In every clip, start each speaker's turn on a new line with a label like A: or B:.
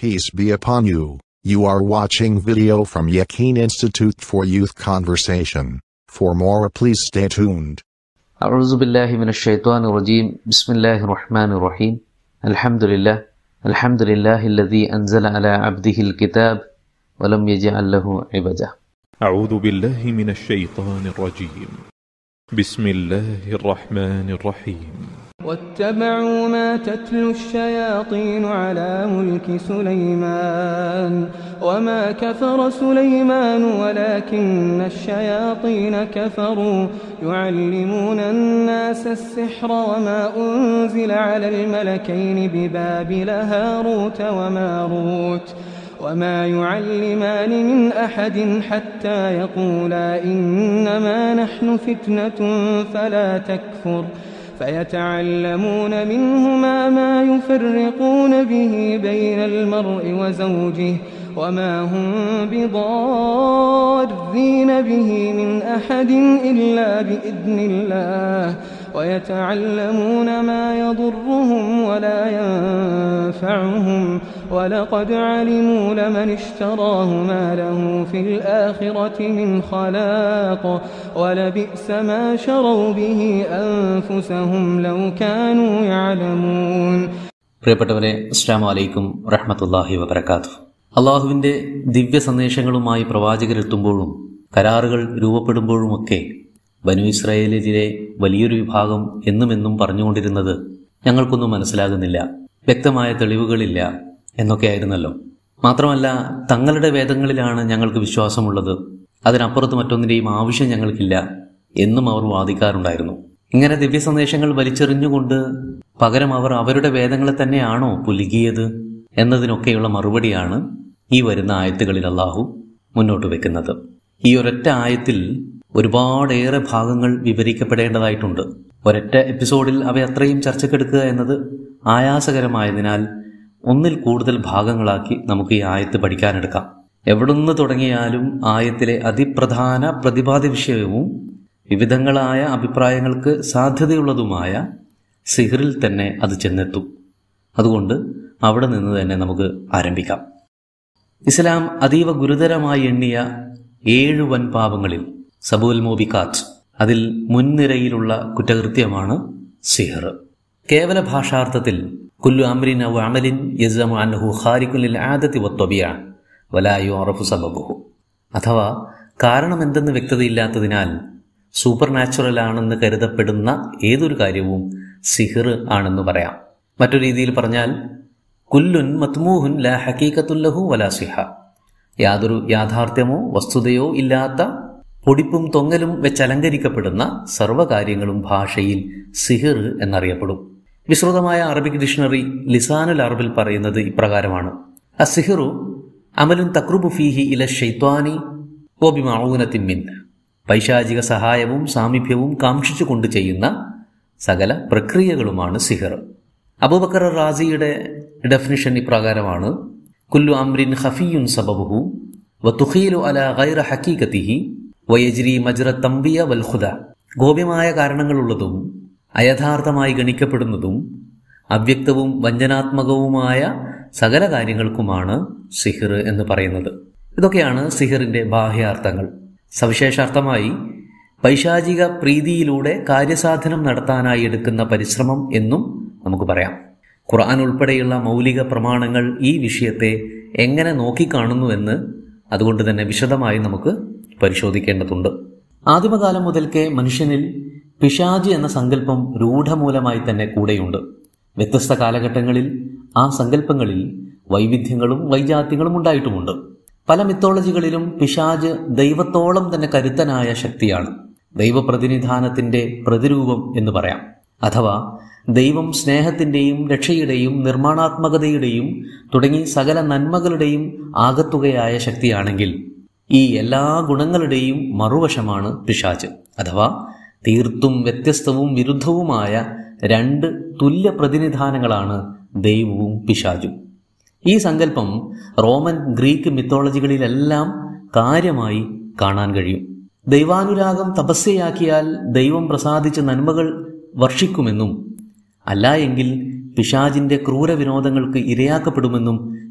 A: Peace be upon you. You are watching video from Yakin Institute for Youth Conversation. For more, please stay tuned.
B: أعوذ بالله من الشيطان الرجيم بسم الله الرحمن الرحيم الحمد لله الحمد لله الذي أنزل على عبده الكتاب ولم يجعل له عبدا
C: أعوذ بالله من الشيطان الرجيم بسم الله الرحمن الرحيم
D: واتبعوا ما تتلو الشياطين على ملك سليمان وما كفر سليمان ولكن الشياطين كفروا يعلمون الناس السحر وما أنزل على الملكين ببابل هاروت وماروت وما يعلمان من أحد حتى يقولا إنما نحن فتنة فلا تكفر فيتعلمون منهما ما يفرقون به بين المرء وزوجه وما هم بضارين به من أحد إلا بإذن الله ويتعلمون ما يضرهم ولا ينفعهم ولقد علموا لمن اشتراه ما له في الآخرة من خلاق ولبئس ما شروا به أنفسهم لو كانوا يعلمون
B: പ്രിയപ്പെട്ടവരെ അസ്സാം വലൈക്കും റഹ്മത്തുല്ലാഹി വബർക്കാത്തു അള്ളാഹുവിൻ്റെ ദിവ്യ സന്ദേശങ്ങളുമായി പ്രവാചകരെത്തുമ്പോഴും കരാറുകൾ രൂപപ്പെടുമ്പോഴുമൊക്കെ ബനു ഇസ്രായേലിലെ വലിയൊരു വിഭാഗം എന്നുമെന്നും പറഞ്ഞുകൊണ്ടിരുന്നത് ഞങ്ങൾക്കൊന്നും മനസ്സിലാകുന്നില്ല വ്യക്തമായ തെളിവുകളില്ല എന്നൊക്കെയായിരുന്നല്ലോ മാത്രമല്ല തങ്ങളുടെ വേദങ്ങളിലാണ് ഞങ്ങൾക്ക് വിശ്വാസമുള്ളത് അതിനപ്പുറത്ത് മറ്റൊന്നിൻ്റെയും ആവശ്യം ഞങ്ങൾക്കില്ല എന്നും അവർ വാദിക്കാറുണ്ടായിരുന്നു ഇങ്ങനെ ദിവ്യ സന്ദേശങ്ങൾ വലിച്ചെറിഞ്ഞുകൊണ്ട് പകരം അവർ അവരുടെ വേദങ്ങളെ തന്നെയാണോ പുലുകിയത് എന്നതിനൊക്കെയുള്ള മറുപടിയാണ് ഈ വരുന്ന ആയത്തുകളിൽ അള്ളാഹു മുന്നോട്ട് വെക്കുന്നത് ഈ ഒരൊറ്റ ആയത്തിൽ ഒരുപാടേറെ ഭാഗങ്ങൾ വിവരിക്കപ്പെടേണ്ടതായിട്ടുണ്ട് ഒരൊറ്റ എപ്പിസോഡിൽ അവ അത്രയും ചർച്ചക്കെടുക്കുക എന്നത് ആയാസകരമായതിനാൽ ഒന്നിൽ കൂടുതൽ ഭാഗങ്ങളാക്കി നമുക്ക് ഈ ആയത്ത് പഠിക്കാനെടുക്കാം എവിടുന്ന് തുടങ്ങിയാലും ആയത്തിലെ അതിപ്രധാന പ്രതിപാദ്യ വിഷയവും വിവിധങ്ങളായ അഭിപ്രായങ്ങൾക്ക് സാധ്യതയുള്ളതുമായ സിഹറിൽ തന്നെ അത് ചെന്നെത്തും അതുകൊണ്ട് അവിടെ നിന്ന് തന്നെ നമുക്ക് ആരംഭിക്കാം ഇസ്ലാം അതീവ ഗുരുതരമായി എണ്ണിയ ഏഴ് വൻ പാപങ്ങളിൽ സബുൽ മോബിക്കാറ്റ് അതിൽ മുൻനിരയിലുള്ള കുറ്റകൃത്യമാണ് സിഹർ കേവല ഭാഷാർത്ഥത്തിൽ കുല്ലു അമ്രിൻ ഔ അമലിൻ യസമു അൻഹു ഖാരിഖുൽ ആദത്തി വത്വബിയ വലായു അറഫു സബബുഹു അഥവാ കാരണം എന്തെന്ന് വ്യക്തതയില്ലാത്തതിനാൽ സൂപ്പർ നാച്ചുറൽ ആണെന്ന് കരുതപ്പെടുന്ന ഏതൊരു കാര്യവും സിഹിർ ആണെന്ന് പറയാം മറ്റൊരു രീതിയിൽ പറഞ്ഞാൽ കുല്ലുൻ മത്മൂഹുൻ ലാ ഹക്കീക്കത്തുല്ലഹു വലാ സിഹ യാതൊരു യാഥാർത്ഥ്യമോ വസ്തുതയോ ഇല്ലാത്ത പൊടിപ്പും തൊങ്ങലും വെച്ചലങ്കരിക്കപ്പെടുന്ന സർവ്വകാര്യങ്ങളും ഭാഷയിൽ സിഹിർ എന്നറിയപ്പെടും വിശ്രുതമായ അറബിക് ഡിക്ഷണറി ലിസാനുൽ അറബിൽ പറയുന്നത് ഇപ്രകാരമാണ് അസിഹിറു അമലുൻ തക്രുബു ഫീഹി ഇല ഷെയ്ത്വാനി ഓബിമാഊനത്തിൻ മിൻ പൈശാചിക സഹായവും സാമീപ്യവും കാക്ഷിച്ചുകൊണ്ട് ചെയ്യുന്ന സകല പ്രക്രിയകളുമാണ് സിഹർ അബൂബക്കർ റാസിയുടെ ഡെഫിനിഷൻ ഇപ്രകാരമാണ് കുല്ലു അമ്രിൻ ഹഫിയുൻ സബബുഹു വത്തുഖീലു അല ഗൈറ ഹക്കീകത്തിഹി വയജ്രി മജ്ര തമ്പിയ വൽഹുദ ഗോപ്യമായ കാരണങ്ങളുള്ളതും അയഥാർത്ഥമായി ഗണിക്കപ്പെടുന്നതും അവ്യക്തവും വഞ്ചനാത്മകവുമായ സകല കാര്യങ്ങൾക്കുമാണ് സിഹിർ എന്ന് പറയുന്നത് ഇതൊക്കെയാണ് സിഹിറിന്റെ ബാഹ്യാർത്ഥങ്ങൾ സവിശേഷാർത്ഥമായി പൈശാചിക പ്രീതിയിലൂടെ കാര്യസാധനം നടത്താനായി എടുക്കുന്ന പരിശ്രമം എന്നും നമുക്ക് പറയാം ഖുർആൻ ഉൾപ്പെടെയുള്ള മൗലിക പ്രമാണങ്ങൾ ഈ വിഷയത്തെ എങ്ങനെ നോക്കിക്കാണുന്നുവെന്ന് അതുകൊണ്ട് തന്നെ വിശദമായി നമുക്ക് പരിശോധിക്കേണ്ടതുണ്ട് ആദിമകാലം മുതൽക്കേ മനുഷ്യനിൽ പിശാജ് എന്ന സങ്കല്പം രൂഢമൂലമായി തന്നെ കൂടെയുണ്ട് വ്യത്യസ്ത കാലഘട്ടങ്ങളിൽ ആ സങ്കല്പങ്ങളിൽ വൈവിധ്യങ്ങളും വൈജാത്യങ്ങളും ഉണ്ടായിട്ടുമുണ്ട് പല മിത്തോളജികളിലും പിശാജ് ദൈവത്തോളം തന്നെ കരുത്തനായ ശക്തിയാണ് ദൈവപ്രതിനിധാനത്തിന്റെ പ്രതിരൂപം എന്ന് പറയാം അഥവാ ദൈവം സ്നേഹത്തിന്റെയും രക്ഷയുടെയും നിർമ്മാണാത്മകതയുടെയും തുടങ്ങി സകല നന്മകളുടെയും ആകത്തുകയായ ശക്തിയാണെങ്കിൽ ഈ എല്ലാ ഗുണങ്ങളുടെയും മറുവശമാണ് പിശാച് അഥവാ തീർത്തും വ്യത്യസ്തവും വിരുദ്ധവുമായ രണ്ട് തുല്യ പ്രതിനിധാനങ്ങളാണ് ദൈവവും പിശാചും ഈ സങ്കല്പം റോമൻ ഗ്രീക്ക് മിത്തോളജികളിലെല്ലാം കാര്യമായി കാണാൻ കഴിയും ദൈവാനുരാഗം തപസ്യയാക്കിയാൽ ദൈവം പ്രസാദിച്ച നന്മകൾ വർഷിക്കുമെന്നും അല്ല എങ്കിൽ പിശാജിന്റെ ക്രൂരവിനോദങ്ങൾക്ക് ഇരയാക്കപ്പെടുമെന്നും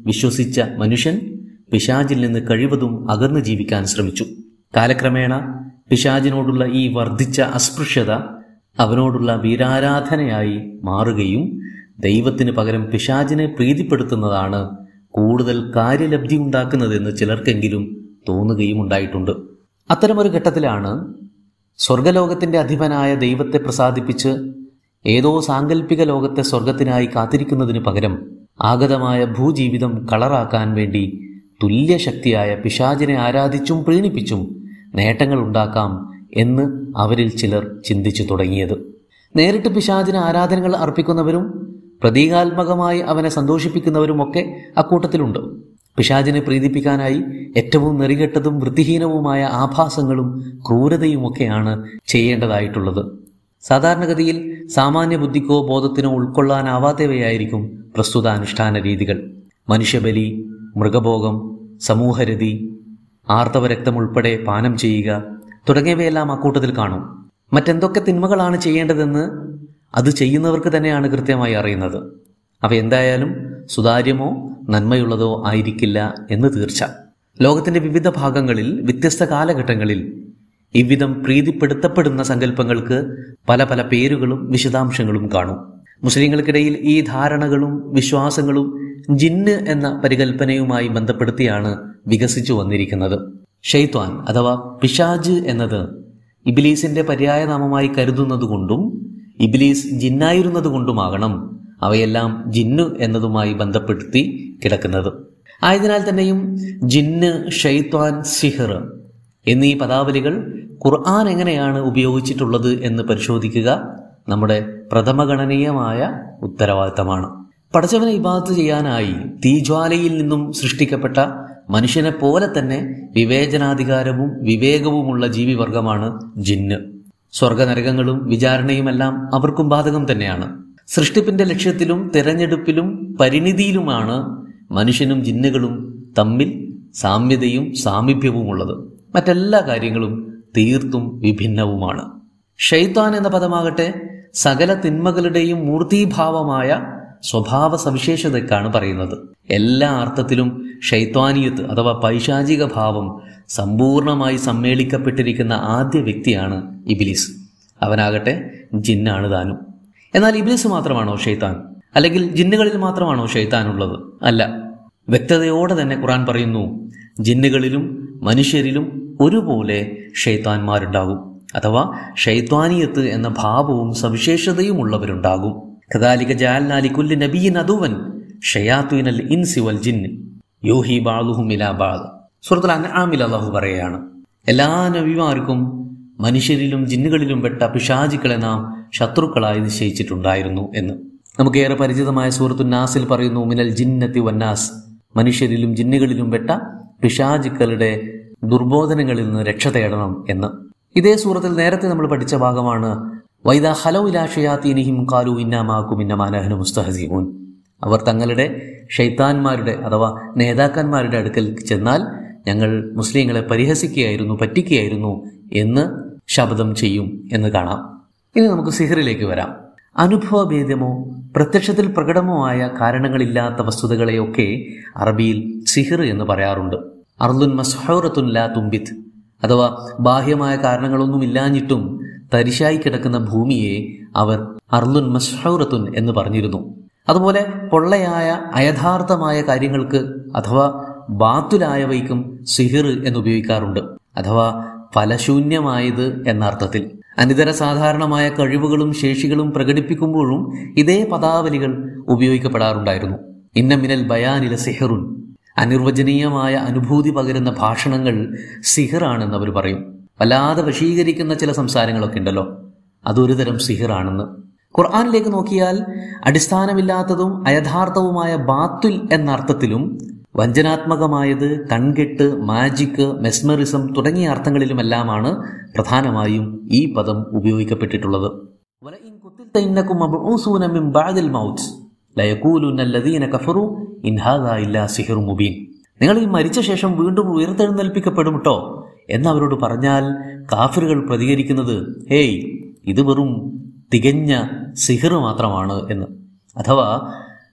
B: വിശ്വസിച്ച മനുഷ്യൻ പിശാചിൽ നിന്ന് കഴിവതും അകന്നു ജീവിക്കാൻ ശ്രമിച്ചു കാലക്രമേണ പിശാചിനോടുള്ള ഈ വർദ്ധിച്ച അസ്പൃശ്യത അവനോടുള്ള വീരാരാധനയായി മാറുകയും ദൈവത്തിന് പകരം പിശാചിനെ പ്രീതിപ്പെടുത്തുന്നതാണ് കൂടുതൽ കാര്യലബ്ധി ഉണ്ടാക്കുന്നതെന്ന് ചിലർക്കെങ്കിലും തോന്നുകയും ഉണ്ടായിട്ടുണ്ട് അത്തരമൊരു ഘട്ടത്തിലാണ് സ്വർഗലോകത്തിന്റെ അധിപനായ ദൈവത്തെ പ്രസാദിപ്പിച്ച് ഏതോ സാങ്കല്പിക ലോകത്തെ സ്വർഗത്തിനായി കാത്തിരിക്കുന്നതിന് പകരം ആഗതമായ ഭൂജീവിതം കളറാക്കാൻ വേണ്ടി തുല്യശക്തിയായ പിശാചിനെ ആരാധിച്ചും പ്രീണിപ്പിച്ചും നേട്ടങ്ങൾ ഉണ്ടാക്കാം എന്ന് അവരിൽ ചിലർ ചിന്തിച്ചു തുടങ്ങിയത് നേരിട്ട് പിശാചിന് ആരാധനകൾ അർപ്പിക്കുന്നവരും പ്രതീകാത്മകമായി അവനെ സന്തോഷിപ്പിക്കുന്നവരുമൊക്കെ അക്കൂട്ടത്തിലുണ്ട് പിശാചിനെ പ്രീതിപ്പിക്കാനായി ഏറ്റവും നെറികെട്ടതും വൃത്തിഹീനവുമായ ആഭാസങ്ങളും ക്രൂരതയുമൊക്കെയാണ് ചെയ്യേണ്ടതായിട്ടുള്ളത് സാധാരണഗതിയിൽ സാമാന്യ ബുദ്ധിക്കോ ബോധത്തിനോ ഉൾക്കൊള്ളാനാവാത്തവയായിരിക്കും പ്രസ്തുത അനുഷ്ഠാന രീതികൾ മനുഷ്യബലി മൃഗഭോഗം സമൂഹരതി ആർത്തവ രക്തം ഉൾപ്പെടെ പാനം ചെയ്യുക തുടങ്ങിയവയെല്ലാം അക്കൂട്ടത്തിൽ കാണും മറ്റെന്തൊക്കെ തിന്മകളാണ് ചെയ്യേണ്ടതെന്ന് അത് ചെയ്യുന്നവർക്ക് തന്നെയാണ് കൃത്യമായി അറിയുന്നത് അവ എന്തായാലും സുതാര്യമോ നന്മയുള്ളതോ ആയിരിക്കില്ല എന്ന് തീർച്ച ലോകത്തിന്റെ വിവിധ ഭാഗങ്ങളിൽ വ്യത്യസ്ത കാലഘട്ടങ്ങളിൽ ഇவ்விധം പ്രീതിപ്പെടുത്തപ്പെടുന്ന സങ്കല്പങ്ങൾക്ക് പല പല പേരുകളും വിശദാംശങ്ങളും കാണും മുസ്ലിങ്ങൾക്കിടയിൽ ഈ ധാരണകളും വിശ്വാസങ്ങളും ജിന്ന് എന്ന പരികൽപ്പനയുമായി ബന്ധപ്പെടുത്തിയാണ് വികസിച്ചു വന്നിരിക്കുന്നത് ഷെയ്ത്വാൻ അഥവാ പിശാജ് എന്നത് ഇബിലീസിന്റെ പര്യായനാമമായി കരുതുന്നതുകൊണ്ടും ഇബിലീസ് ജിന്നായിരുന്നതുകൊണ്ടുമാകണം അവയെല്ലാം ജിന്നു എന്നതുമായി ബന്ധപ്പെടുത്തി കിടക്കുന്നത് ആയതിനാൽ തന്നെയും ജിന്ന് ഷെയ്ത്വാൻ സിഹർ എന്നീ പദാവലികൾ ഖുർആൻ എങ്ങനെയാണ് ഉപയോഗിച്ചിട്ടുള്ളത് എന്ന് പരിശോധിക്കുക നമ്മുടെ പ്രഥമഗണനീയമായ ഉത്തരവാദിത്തമാണ് പടച്ചവനെ ഇബാദത്ത് ചെയ്യാനായി തീജ്വാലയിൽ നിന്നും സൃഷ്ടിക്കപ്പെട്ട മനുഷ്യനെ പോലെ തന്നെ വിവേചനാധികാരവും വിവേകവുമുള്ള ജീവിവർഗമാണ് ജിന്ന് സ്വർഗനരകങ്ങളും വിചാരണയുമെല്ലാം അവർക്കും ബാധകം തന്നെയാണ് സൃഷ്ടിപ്പിന്റെ ലക്ഷ്യത്തിലും തിരഞ്ഞെടുപ്പിലും പരിണിതിയിലുമാണ് മനുഷ്യനും ജിന്നുകളും തമ്മിൽ സാമ്യതയും സാമീപ്യവുമുള്ളത് മറ്റെല്ലാ കാര്യങ്ങളും തീർത്തും വിഭിന്നവുമാണ് ഷെയ്ത്താൻ എന്ന പദമാകട്ടെ സകല തിന്മകളുടെയും മൂർത്തീഭാവമായ സ്വഭാവ സവിശേഷതയ്ക്കാണ് പറയുന്നത് എല്ലാ അർത്ഥത്തിലും ഷൈത്വാനിയത്ത് അഥവാ പൈശാചിക ഭാവം സമ്പൂർണമായി സമ്മേളിക്കപ്പെട്ടിരിക്കുന്ന ആദ്യ വ്യക്തിയാണ് ഇബിലിസ് അവനാകട്ടെ ജിന്നാണ് താനും എന്നാൽ ഇബിലിസ് മാത്രമാണോ ഷെയ്ത്താൻ അല്ലെങ്കിൽ ജിന്നുകളിൽ മാത്രമാണോ ഷെയ്ത്താൻ ഉള്ളത് അല്ല വ്യക്തതയോടെ തന്നെ ഖുറാൻ പറയുന്നു ജിന്നുകളിലും മനുഷ്യരിലും ഒരുപോലെ ഷെയ്ത്താന്മാരുണ്ടാകും അഥവാ ഷെയ്ത്വാനിയത്ത് എന്ന ഭാവവും സവിശേഷതയും ഉള്ളവരുണ്ടാകും കദാലിക ജാൽനാലിക്കുല്ലി നബിയിൻ അതുവൻ ഷയാത്തുനൽ ഇൻസി വൽ ജിന്ന് യൂഹി ബാളുഹും ഇലാ ബാദ് സുഹൃത്തുൽ അൻആമിൽ അള്ളാഹു പറയുകയാണ് എല്ലാ നബിമാർക്കും മനുഷ്യരിലും ജിന്നുകളിലും പെട്ട പിശാചുക്കളെ നാം ശത്രുക്കളായി നിശ്ചയിച്ചിട്ടുണ്ടായിരുന്നു എന്ന് നമുക്കേറെ പരിചിതമായ സൂറത്തു നാസിൽ പറയുന്നു മിനൽ ജിന്നത്തി വന്നാസ് മനുഷ്യരിലും ജിന്നുകളിലും പെട്ട പിശാചുക്കളുടെ ദുർബോധനങ്ങളിൽ നിന്ന് രക്ഷ തേടണം എന്ന് ഇതേ സൂറത്തിൽ നേരത്തെ നമ്മൾ പഠിച്ച ഭാഗമാണ് വൈദ ഹലോ ഇലാഷയാത്തീനിഹിം കാലു ഇന്നാമാക്കും ഇന്നമാനഹനു മുസ്തഹസീമൂൻ അവർ തങ്ങളുടെ ഷെയ്ത്താന്മാരുടെ അഥവാ നേതാക്കന്മാരുടെ അടുക്കൽ ചെന്നാൽ ഞങ്ങൾ മുസ്ലിങ്ങളെ പരിഹസിക്കുകയായിരുന്നു പറ്റിക്കുകയായിരുന്നു എന്ന് ശബ്ദം ചെയ്യും എന്ന് കാണാം ഇനി നമുക്ക് സിഹറിലേക്ക് വരാം അനുഭവഭേദമോ പ്രത്യക്ഷത്തിൽ പ്രകടമോ ആയ കാരണങ്ങളില്ലാത്ത വസ്തുതകളെയൊക്കെ അറബിയിൽ സിഹിർ എന്ന് പറയാറുണ്ട് അർലുൻ മസ്ഹൂറത്തുൻ ലാ തുംബിത്ത് അഥവാ ബാഹ്യമായ കാരണങ്ങളൊന്നും ഇല്ലാഞ്ഞിട്ടും തരിശായി കിടക്കുന്ന ഭൂമിയെ അവർ അർലുൻ മസ്ഹൂറത്തുൻ എന്ന് പറഞ്ഞിരുന്നു അതുപോലെ പൊള്ളയായ അയഥാർത്ഥമായ കാര്യങ്ങൾക്ക് അഥവാ ബാത്തുലായവയ്ക്കും സിഹിർ എന്ന് ഉപയോഗിക്കാറുണ്ട് അഥവാ ഫലശൂന്യമായത് എന്ന അർത്ഥത്തിൽ അനിതര സാധാരണമായ കഴിവുകളും ശേഷികളും പ്രകടിപ്പിക്കുമ്പോഴും ഇതേ പദാവലികൾ ഉപയോഗിക്കപ്പെടാറുണ്ടായിരുന്നു ഇന്ന മിനൽ ബയാനില സിഹറുൻ അനിർവചനീയമായ അനുഭൂതി പകരുന്ന ഭാഷണങ്ങൾ സിഹിറാണെന്ന് അവർ പറയും വല്ലാതെ വശീകരിക്കുന്ന ചില സംസാരങ്ങളൊക്കെ ഉണ്ടല്ലോ അതൊരു തരം സിഹിറാണെന്ന് ഖുർആാനിലേക്ക് നോക്കിയാൽ അടിസ്ഥാനമില്ലാത്തതും അയഥാർത്ഥവുമായ ബാത്തുൽ എന്ന അർത്ഥത്തിലും വഞ്ചനാത്മകമായത് കൺകെട്ട് മാജിക്ക് മെസ്മറിസം തുടങ്ങിയ അർത്ഥങ്ങളിലുമെല്ലാമാണ് പ്രധാനമായും ഈ പദം ഉപയോഗിക്കപ്പെട്ടിട്ടുള്ളത് വലഇൻ കുത്തിൽത ഇന്നകും മബ്ഊസൂന മിൻ ബഅദിൽ മൗത്ത് ലയഖൂലുന്ന അല്ലദീന കഫറു ഇൻ ഹാദാ ഇല്ലാ സിഹ്റും മുബീൻ നിങ്ങൾ ഈ മരിച്ച ശേഷം വീണ്ടും ഉയർത്തെഴുന്നേൽപ്പിക്കപ്പെടും കേട്ടോ എന്നവരോട് പറഞ്ഞാൽ കാഫിറുകൾ പ്രതികരിക്കുന്നത് ഹേയ് ഇത് വെറും തികഞ്ഞ സിഹിർ മാത്രമാണ് എന്ന് അഥവാ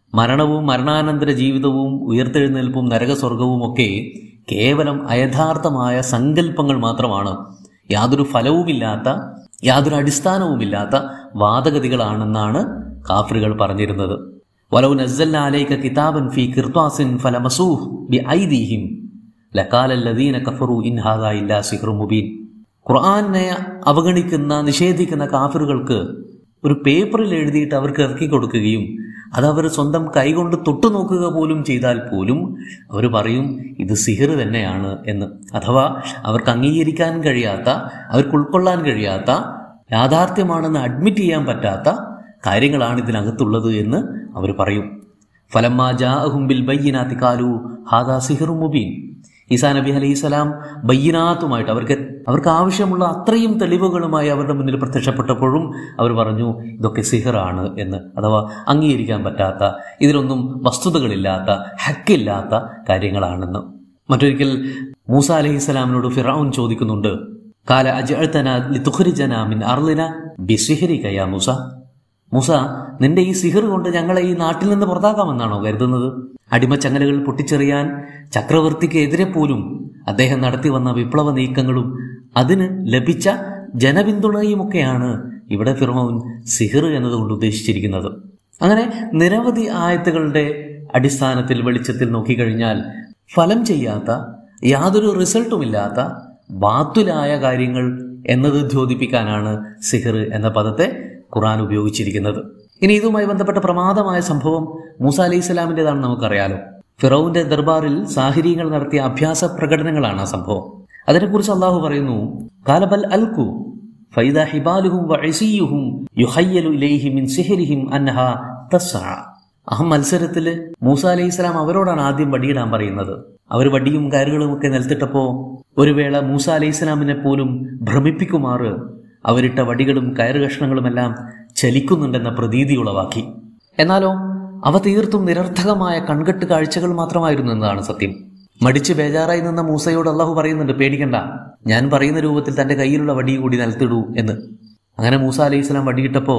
B: മരണവും മരണാനന്തര ജീവിതവും ഉയർത്തെഴുന്നേൽപ്പും നരകസ്വർഗവും ഒക്കെ കേവലം അയഥാർത്ഥമായ സങ്കല്പങ്ങൾ മാത്രമാണ് യാതൊരു ഫലവുമില്ലാത്ത യാതൊരു അടിസ്ഥാനവുമില്ലാത്ത വാദഗതികളാണെന്നാണ് കാഫിറുകൾ പറഞ്ഞിരുന്നത് വലൗ നസ്സൽന അലൈക കിതാബൻ ഫീ കിർത്താസിൻ ഫലമസൂഹ് ബി ഐദീഹിം ലക്കാലല്ലദീന കഫറു ഇൻ ഹാദാ ഇല്ലാ സിഹ്റു മുബീൻ ഖുർആനെ അവഗണിക്കുന്ന നിഷേധിക്കുന്ന കാഫിറുകൾക്ക് ഒരു പേപ്പറിൽ എഴുതിയിട്ട് അവർക്ക് ഇറക്കി കൊടുക്കുകയും അത് അവർ സ്വന്തം കൈകൊണ്ട് തൊട്ടു നോക്കുക പോലും ചെയ്താൽ പോലും അവർ പറയും ഇത് സിഹിർ തന്നെയാണ് എന്ന് അഥവാ അവർക്ക് അംഗീകരിക്കാൻ കഴിയാത്ത അവർക്ക് ഉൾക്കൊള്ളാൻ കഴിയാത്ത യാഥാർത്ഥ്യമാണെന്ന് അഡ്മിറ്റ് ചെയ്യാൻ പറ്റാത്ത കാര്യങ്ങളാണ് ഇതിനകത്തുള്ളത് എന്ന് അവർ പറയും ഫലമ്മാ ജാഅഹും ബിൽ ബയ്യിനാത്തി കാലു ഹാദാ സിഹിറു മുബീൻ ഈസാ നബി അലൈഹി സ്വലാം ബയ്യനാത്തുമായിട്ട് അവർക്ക് അവർക്ക് ആവശ്യമുള്ള അത്രയും തെളിവുകളുമായി അവരുടെ മുന്നിൽ പ്രത്യക്ഷപ്പെട്ടപ്പോഴും അവർ പറഞ്ഞു ഇതൊക്കെ സിഹറാണ് എന്ന് അഥവാ അംഗീകരിക്കാൻ പറ്റാത്ത ഇതിലൊന്നും വസ്തുതകളില്ലാത്ത ഹക്കില്ലാത്ത കാര്യങ്ങളാണെന്ന് മറ്റൊരിക്കൽ മൂസ അലൈഹി സ്വലാമിനോട് ഫിറൌൻ ചോദിക്കുന്നുണ്ട് കാല അജഅ്തന ലിതുഖ്രിജന മിൻ അർളിന ബിസിഹ്രിക യാ മൂസ മൂസ നിന്റെ ഈ സിഹിർ കൊണ്ട് ഞങ്ങളെ ഈ നാട്ടിൽ നിന്ന് പുറത്താക്കാമെന്നാണോ കരുതുന്നത് അടിമച്ചങ്ങലകൾ പൊട്ടിച്ചെറിയാൻ ചക്രവർത്തിക്ക് എതിരെ പോലും അദ്ദേഹം നടത്തി വന്ന വിപ്ലവ നീക്കങ്ങളും അതിന് ലഭിച്ച ജനപിന്തുണയുമൊക്കെയാണ് ഇവിടെ ഫിറോൻ സിഹിർ എന്നതുകൊണ്ട് ഉദ്ദേശിച്ചിരിക്കുന്നത് അങ്ങനെ നിരവധി ആയത്തുകളുടെ അടിസ്ഥാനത്തിൽ വെളിച്ചത്തിൽ നോക്കിക്കഴിഞ്ഞാൽ ഫലം ചെയ്യാത്ത യാതൊരു റിസൾട്ടുമില്ലാത്ത ബാത്തുലായ കാര്യങ്ങൾ എന്നത് ദ്യോതിപ്പിക്കാനാണ് സിഹിർ എന്ന പദത്തെ ഖുറാൻ ഉപയോഗിച്ചിരിക്കുന്നത് ഇനി ഇതുമായി ബന്ധപ്പെട്ട പ്രമാദമായ സംഭവം മൂസ അലൈഹി സ്വലാമിൻ്റെതാണെന്ന് നമുക്കറിയാലോ ഫിറോവിന്റെ ദർബാറിൽ സാഹിര്യങ്ങൾ നടത്തിയ അഭ്യാസ പ്രകടനങ്ങളാണ് ആ സംഭവം അതിനെക്കുറിച്ച് അള്ളാഹു പറയുന്നു കാലബൽ അൽക്കു ഫൈദ ഹിബാലുഹും വഇസിയുഹും യുഹയ്യലു ഇലൈഹി മിൻ സിഹ്രിഹിം അൻഹ തസ്അ ആ മത്സരത്തിൽ മൂസ അലൈഹി സ്വലാം അവരോടാണ് ആദ്യം വടിയിടാൻ പറയുന്നത് അവർ വടിയും കയറുകളും ഒക്കെ നിലത്തിട്ടപ്പോ ഒരു വേള മൂസ അലൈഹി സ്വലാമിനെ പോലും ഭ്രമിപ്പിക്കുമാറ് അവരിട്ട വടികളും കയറ് കഷ്ണങ്ങളുമെല്ലാം ചലിക്കുന്നുണ്ടെന്ന പ്രതീതി ഉളവാക്കി എന്നാലോ അവ തീർത്തും നിരർത്ഥകമായ കൺകെട്ട് കാഴ്ചകൾ മാത്രമായിരുന്നു എന്നതാണ് സത്യം മടിച്ച് ബേജാറായി നിന്ന മൂസയോട് അള്ളാഹു പറയുന്നുണ്ട് പേടിക്കണ്ട ഞാൻ പറയുന്ന രൂപത്തിൽ തന്റെ കയ്യിലുള്ള വടി കൂടി നിലത്തിടൂ എന്ന് അങ്ങനെ മൂസ അലൈഹി സ്വലാം വടിയിട്ടപ്പോ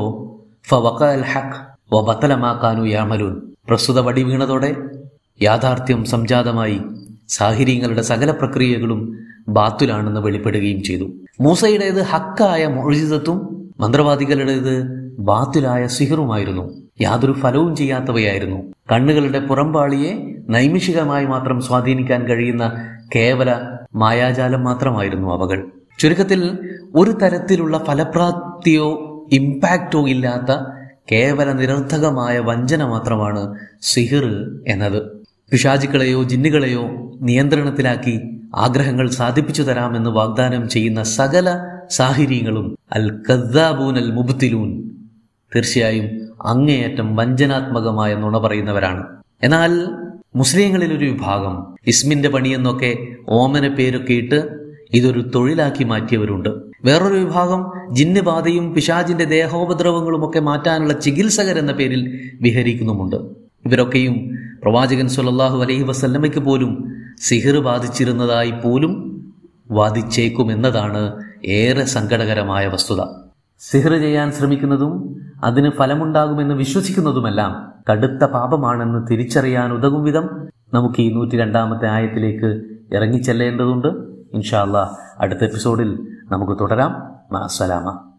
B: ഫവഖ അൽ ഹഖ് വബത്തലമാക്കാനു യാമലൂൻ പ്രസ്തുത വടി വീണതോടെ യാഥാർത്ഥ്യം സംജാതമായി സാഹിര്യങ്ങളുടെ സകല പ്രക്രിയകളും ബാത്തുലാണെന്ന് വെളിപ്പെടുകയും ചെയ്തു മൂസയുടേത് ഹക്കായ മൊഴിതത്വം മന്ത്രവാദികളുടേത് ബാത്തുലായ സിഹറുമായിരുന്നു യാതൊരു ഫലവും ചെയ്യാത്തവയായിരുന്നു കണ്ണുകളുടെ പുറംപാളിയെ നൈമിഷികമായി മാത്രം സ്വാധീനിക്കാൻ കഴിയുന്ന കേവല മായാജാലം മാത്രമായിരുന്നു അവകൾ ചുരുക്കത്തിൽ ഒരു തരത്തിലുള്ള ഫലപ്രാപ്തിയോ ഇമ്പാക്റ്റോ ഇല്ലാത്ത കേവല നിരർത്ഥകമായ വഞ്ചന മാത്രമാണ് സിഹിർ എന്നത് പിശാചുക്കളെയോ ജിന്നുകളെയോ നിയന്ത്രണത്തിലാക്കി ആഗ്രഹങ്ങൾ സാധിപ്പിച്ചു തരാമെന്ന് വാഗ്ദാനം ചെയ്യുന്ന സകല സാഹിര്യങ്ങളും അൽ കദ്ദാബൂൻ അൽ മുബ്തിലൂൻ തീർച്ചയായും അങ്ങേയറ്റം വഞ്ചനാത്മകമായ നുണ പറയുന്നവരാണ് എന്നാൽ മുസ്ലിങ്ങളിൽ ഒരു വിഭാഗം ഇസ്മിന്റെ പണിയെന്നൊക്കെ ഓമന പേരൊക്കെ ഇട്ട് ഇതൊരു തൊഴിലാക്കി മാറ്റിയവരുണ്ട് വേറൊരു വിഭാഗം ജിന്ന് ബാധയും പിശാജിന്റെ ദേഹോപദ്രവങ്ങളും ഒക്കെ മാറ്റാനുള്ള ചികിത്സകർ എന്ന പേരിൽ വിഹരിക്കുന്നുമുണ്ട് ഇവരൊക്കെയും പ്രവാചകൻ സുലല്ലാഹു അലൈഹി വസല്ലമയ്ക്ക് പോലും സിഹിർ ബാധിച്ചിരുന്നതായി പോലും വാദിച്ചേക്കുമെന്നതാണ് ഏറെ സങ്കടകരമായ വസ്തുത സിഹിർ ചെയ്യാൻ ശ്രമിക്കുന്നതും അതിന് ഫലമുണ്ടാകുമെന്ന് വിശ്വസിക്കുന്നതുമെല്ലാം കടുത്ത പാപമാണെന്ന് തിരിച്ചറിയാൻ ഉതകും വിധം നമുക്ക് ഈ നൂറ്റി രണ്ടാമത്തെ ആയത്തിലേക്ക് ഇറങ്ങിച്ചെല്ലേണ്ടതുണ്ട് ഇൻഷാല്ല അടുത്ത എപ്പിസോഡിൽ നമുക്ക് തുടരാം മാസലാമ